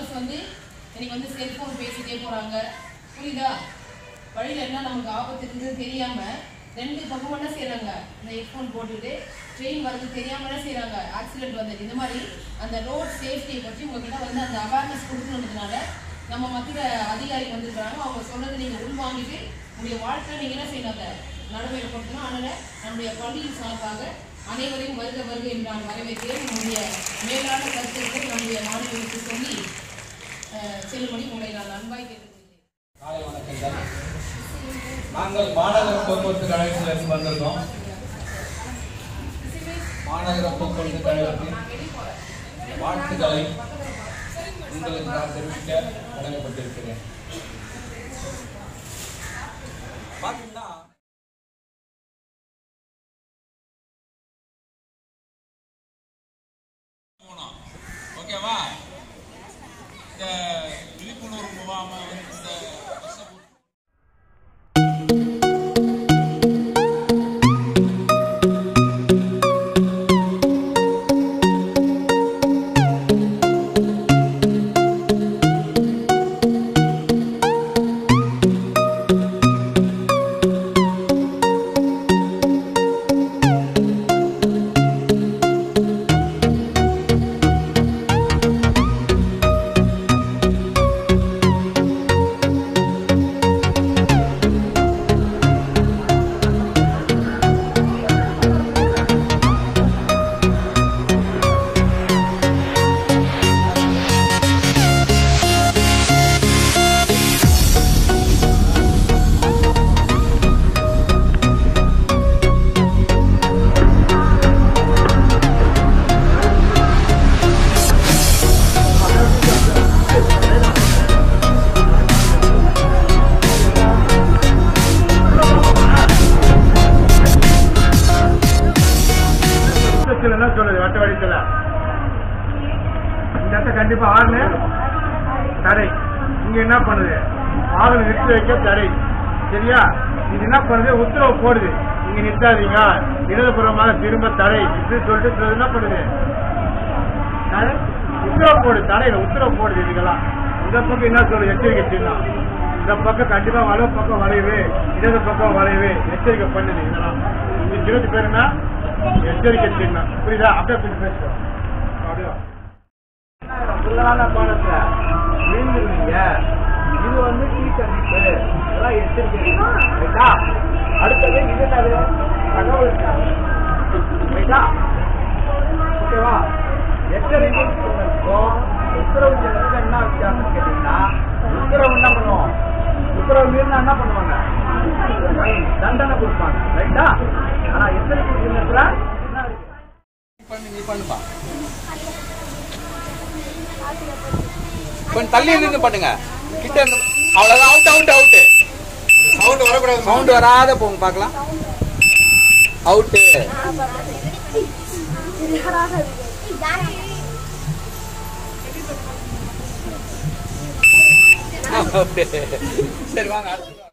Users வந்து இன்னைக்கு வந்து செல்போன் பேசிட்டே போறாங்க புரியுதா வழியில என்ன நமக்கு ஆபத்து இருக்குது தெரியாம ரெண்டு பக்கம் என்ன செய்றாங்க இந்த ஹெட்ஃபோன் போட்டுட்டு ட்ரெயின் வரது தெரியாம என்ன செய்றாங்க ஆக்சிடென்ட் வந்தது இந்த மாதிரி அந்த ரோட் சேஃப்டியை பற்றி உங்ககிட்ட வந்து அந்த அவேர்னஸ் கொடுக்கணுன்றதுனால நம்ம மத்திய அதிகாரி வந்திருக்கிறாங்க அவங்க சொன்னதை நீங்க உள்வாங்கிட்டு உங்களுடைய வாழ்க்கையில நீங்க என்ன செய்யணும் அதை நடைமுறைப்படுத்தணும் அதனால நம்முடைய பள்ளியின் சார்பாக அனைவரையும் வருக வருக என்று நான் வரவேற்கிறேன் நம்முடைய மேலான கருத்துக்களை நம்முடைய மாணவர்களுக்கு சொல்லி அஹ், செல்லும்படி உங்களை நான் அன்பாய் கேட்டுக்கொள்கிறேன் காலை வணக்கங்கள் நாங்கள் மாநகர போக்குவரத்து கழகத்திலிருந்து வந்திருக்கோம் மாநகர போக்குவரத்து கழகத்தின் வாழ்த்துக்களை உங்களுக்கு நான் தெரிவிக்க கடமைப்பட்டிருக்கிறேன் பார்த்தீங்கன்னா போனோம். ஓகேவா இந்த விழிப்புணர்வு முகாம வந்து இந்த பஸ்ஸை போட்டு சுத்தத்தில் என்ன சொல்லுது வட்ட வடித்துல இந்த இடத்த கண்டிப்பா ஆறு தடை இங்க என்ன பண்ணுது ஆறு நிறுத்தி வைக்க தடை சரியா இது என்ன பண்ணுது உத்தரவு போடுது இங்க நிறுத்தாதீங்க இடதுபுறமாக திரும்ப தடை இது சொல்லிட்டு சிலது என்ன பண்ணுது தடை? உத்தரவு போடு தடையில உத்தரவு போடுது இதுக்கெல்லாம் இந்த பக்கம் என்ன சொல்லுது எச்சரிக்கை சின்னம் இந்த பக்கம் கண்டிப்பா வலது பக்கம் வளைவு இடது பக்கம் வளைவு எச்சரிக்கை பண்ணுது இதெல்லாம் இந்த இருபது பேருனா எச்சரிக்கை சின்னம் புரியுதா அப்படியே கொஞ்சம் பேசுவோம் அப்படியே வா. ஃபுல்லான பாடத்துல விழுந்துருவீங்க இது வந்து கீழ்கணிப்பு இதெல்லாம் எச்சரிக்கை ரைட்டா அடுத்தது இது என்னது தகவல் ரைட்டா ஓகேவா எச்சரிக்கை சின்னத்துக்கும் உத்தரவு சின்னத்துக்கும் என்ன வித்தியாசம் கேட்டீங்கன்னா உத்தரவு என்ன பண்ணுவோம் உத்தரவு மீறினா என்ன பண்ணுவாங்க தண்டனை கொடுப்பாங்க ரைட்டா ஆனா எச்சரிக்கை சின்னத்துல என்ன இருக்கு பண்ணு நீ பண்ணுப்பா கொஞ்சம் தள்ளி நின்று பண்ணுங்க கிட்ட இருந்து அவ்வளவுதான் அவுட் அவுட் அவுட் சவுண்ட் வரக்கூடாது சவுண்ட் வராத போங்க பார்க்கலாம் அவுட்டு சரி வாங்க அடுத்து